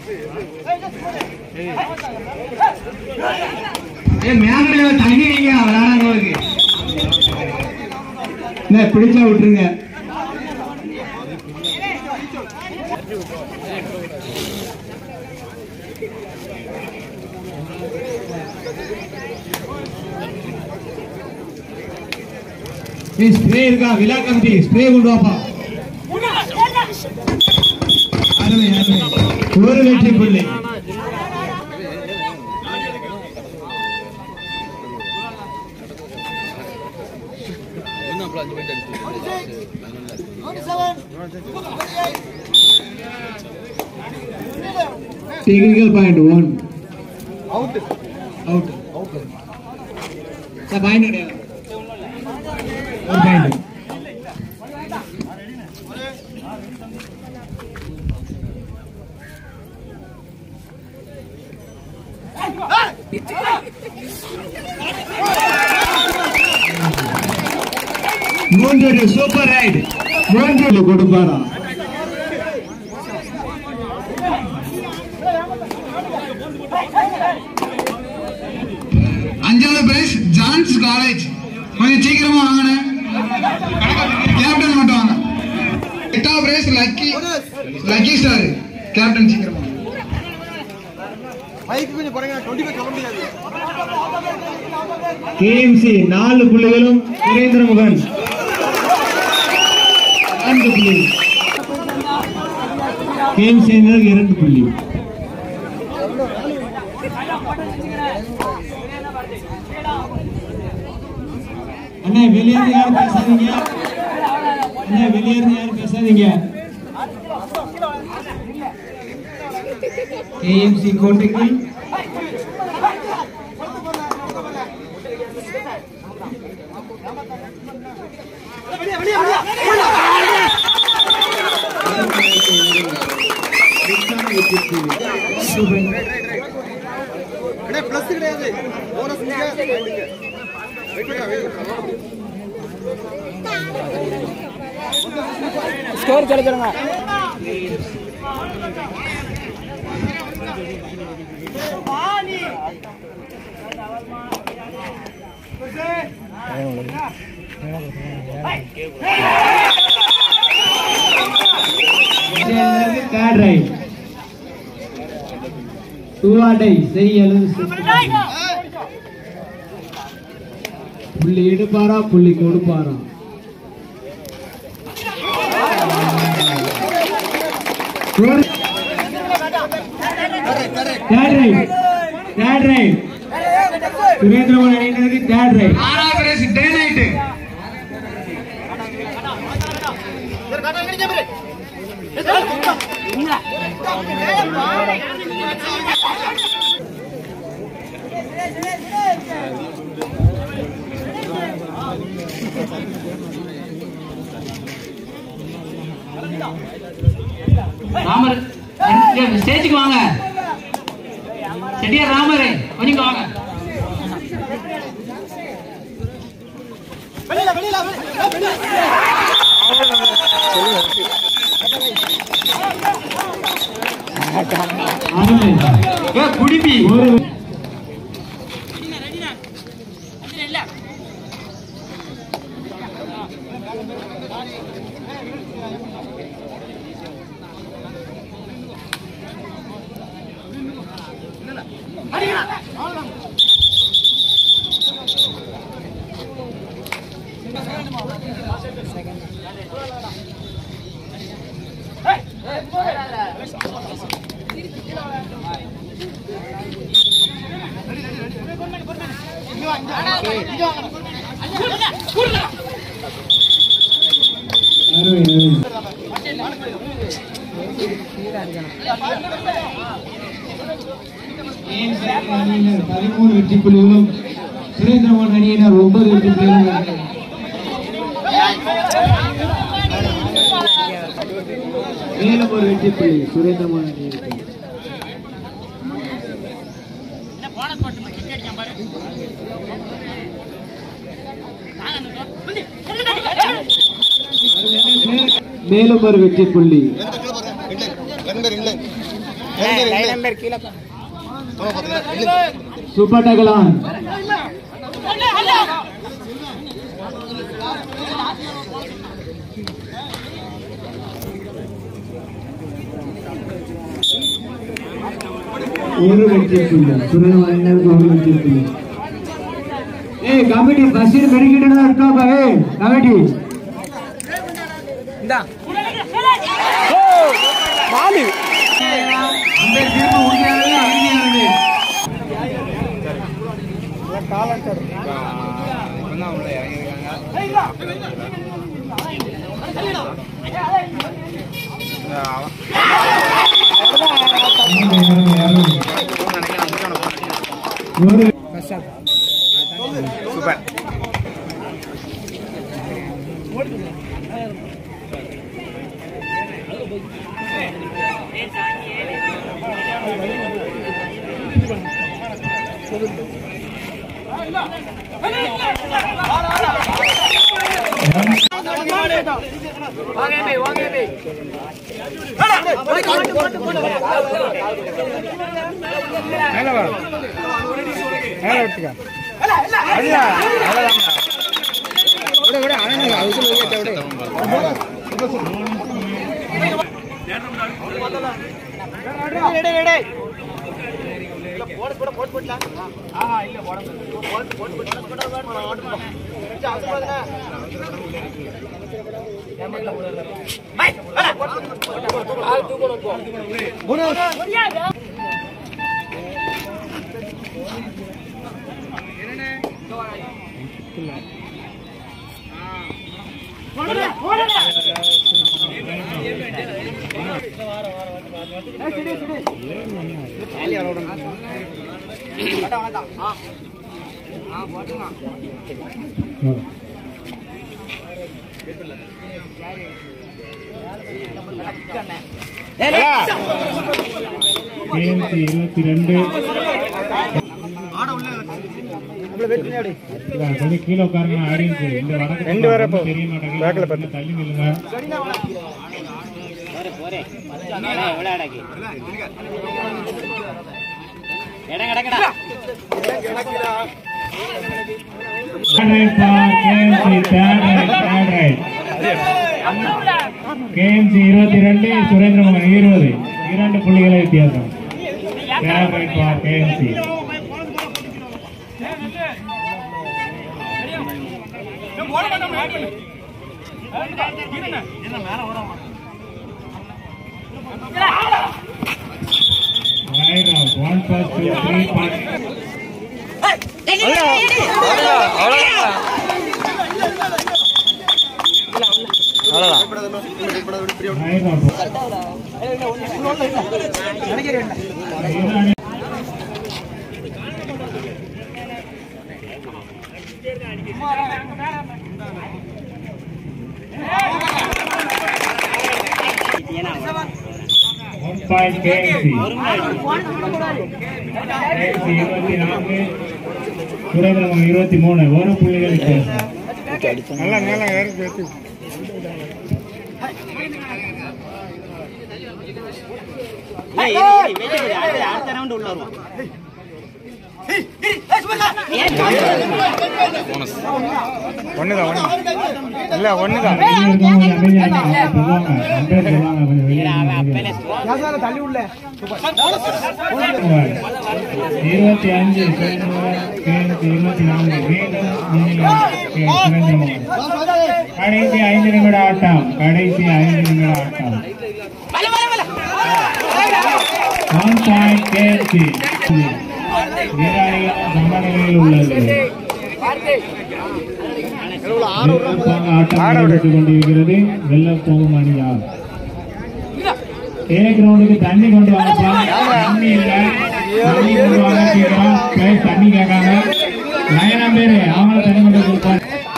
ஏய் மேகடியில தள்ளி வைங்க விளையாடுறவங்களுக்கு என்ன பிடிச்சா விட்டுருங்க ஏய் ஸ்ப்ரே இருக்கா விழா கமிட்டி ஸ்ப்ரே கொண்டு வாப்பா அருமை அருமை ஒரு வெற்றி புள்ளி technical point one out out sir point கிடையாது ஒரு பாயிண்ட் மூன்று சூப்பர் ரைட் மூன்று கொடுப்பாரா அஞ்சாவது பிரைஸ் ஜான்ஸ் காலேஜ் கொஞ்சம் சீக்கிரமா வாங்கண்ணே கேப்டன் மட்டும் வாங்க எட்டாவது prize lucky lucky star captain சீக்கிரமா வாங்க. பைக்கு கொஞ்சம் குறைங்க டுவெண்ட்டி ஃபைவ் சொல்ல முடியாது கேஎம்சி நாலு புள்ளிகளும் சுரேந்திரமுகன் நான்கு புள்ளி கேஎம்சி இரண்டு புள்ளி அண்ணா வெளியே இருந்து யாரும் பேசாதீங்க அண்ணா வெளியே இருந்து யாரும் பேசாதீங்க கேஎம்சி கோட்டைக்கு அண்ணே ப்ளஸ் கிடையாது போனஸ் நீங்க வெயிட் பண்ணுங்க வெயிட் பண்ணுங்க ஸ்கோர் கிடைச்சிருங்க தேர்ட் ரைட் டூ ஆடை செய் அல்லது செய். புள்ளி எடுப்பாரா புள்ளி கொடுப்பாரா third raid third raid Surendramohan அணியினருக்கு தேர்ட் ரைட் ஆறாவது ரேஸ் டே நைட்டு ராமர் இங்க ஸ்டேஜுக்கு வாங்க செட்டியார் ராமர் கொஞ்சம் இங்க வாங்க அருமை ஏ குடிப்பி ஒரு அருமை அருமை அணியினர் பதிமூணு வெற்றி புள்ளிகளும் சுரேந்திரமோகன் அணியினர் ஒன்பது வெற்றி புள்ளிகளும் மேலும் ஒரு வெற்றி புள்ளி சுரேந்திரமோகன் அணியினர் மேலும் ஒரு வெற்றி புள்ளி ரெண்டு கிலோ பாருங்க ரெண்டு ரெண்டு ரெண்டு சூப்பர் டகலான் ஒரு வெற்றி புள்ளி சுரேந்திர அண்ணனுக்கு ஒரு வெற்றி புள்ளி ஏய் கமிட்டி பஸ்ஸில் மெருகிட்டு தான் இருக்காப்பா ஏய் கமிட்டி அந்த தீர்ப்பு உறுதியானது அமைதியானது ஒரு கேஎம்சி இருபத்தி ரெண்டு கொஞ்சம் கீழே உட்காருங்க ஆடியன்ஸ் இந்த வடக்கு ரெண்டு பேரை தெரிய மாட்டேங்குது கொஞ்சம் தள்ளி நில்லுங்க கேஎம்சி இருபத்தி ரெண்டு சுரேந்திரமோகன் இருபது இரண்டு புள்ளிகளை வித்தியாசம் third raid for KMC Right out. One plus two, three point. Right out. இதுதான் One point KFC. KFC இருபத்தி நான்கு சுரேந்திரமோகன் இருபத்தி மூணு ஒரு புள்ளிகள் வித்தியாசம் நல்லா நல்லா இறக்கி வச்சு ஒண்ணுதான் ஒண்ணு இல்ல ஒண்ணுதான் வெளியே இருக்கவங்க கொஞ்சம் அமைதியா இருங்க. அவங்க சொல்லுவாங்க அம்பேர் சொல்லுவாங்க கொஞ்சம் வெளியே இருங்க, அமைதியா இருங்க. தள்ளி உள்ள இருபத்தி அஞ்சு சுரேந்திரமோகன் கேஎம்சி இருபத்தி நான்கு மீண்டும் முன்னிலை கே- சுரேந்திரமோகன் கடைசி ஐந்து நிமிட ஆட்டம் கடைசி ஐந்து நிமிட ஆட்டம் ஒன் பாயிண்ட் கேஎம்சி வீராளிகள் சமநிலையில் உள்ளது சிறப்பாக ஆட்டம் நடைபெற்றுக் கொண்டிருக்கிறது வெல்ல போகும் அணி யார் ஏ கிரவுண்டுக்கு தண்ணி கொண்டு வாங்கப்பா தண்ணி இல்ல தண்ணி கொண்டு வாங்க சீக்கிரம் பிளேஸ் தண்ணி கேட்காங்க லைனா பேரு அவங்கள தண்ணி கொண்டு வந்து கொடுப்பாங்க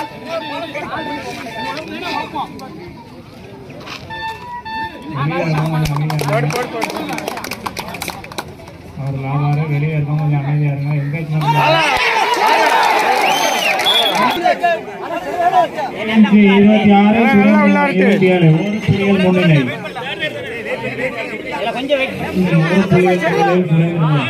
வெளியே இருக்கவங்க கொஞ்சம் அமைதியா இருங்க. அவர் லாபாரு வெளியே இருக்கவங்க கொஞ்சம் அமைதியா இருங்க என்கேஜ்மெண்ட் இருபத்தி ஆறு இருபத்தி ஏழு ஒரு புள்ளிகள் முன்னிலை ஒரு புள்ளிகள் பெறுகிறது சுரேந்திரன்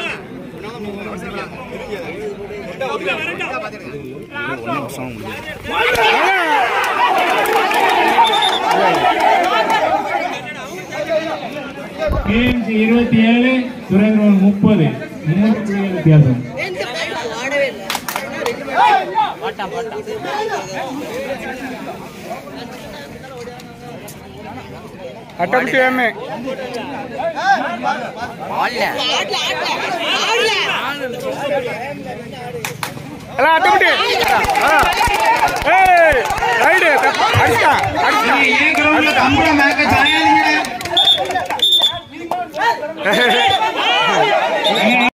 கேஎம்சி இருபத்தி ஏழு சுரேந்திரன் முப்பது மூன்று புள்ளிகள் வித்தியாசம் அட்டம்ப்ட் ஏமே எல்லாம் அட்டம்ப்ட் ஏய் ரைடு அடிச்சா அடிச்சா ஏன் கிரவுண்ட்ல கம்பள மேக்க தயாரிங்க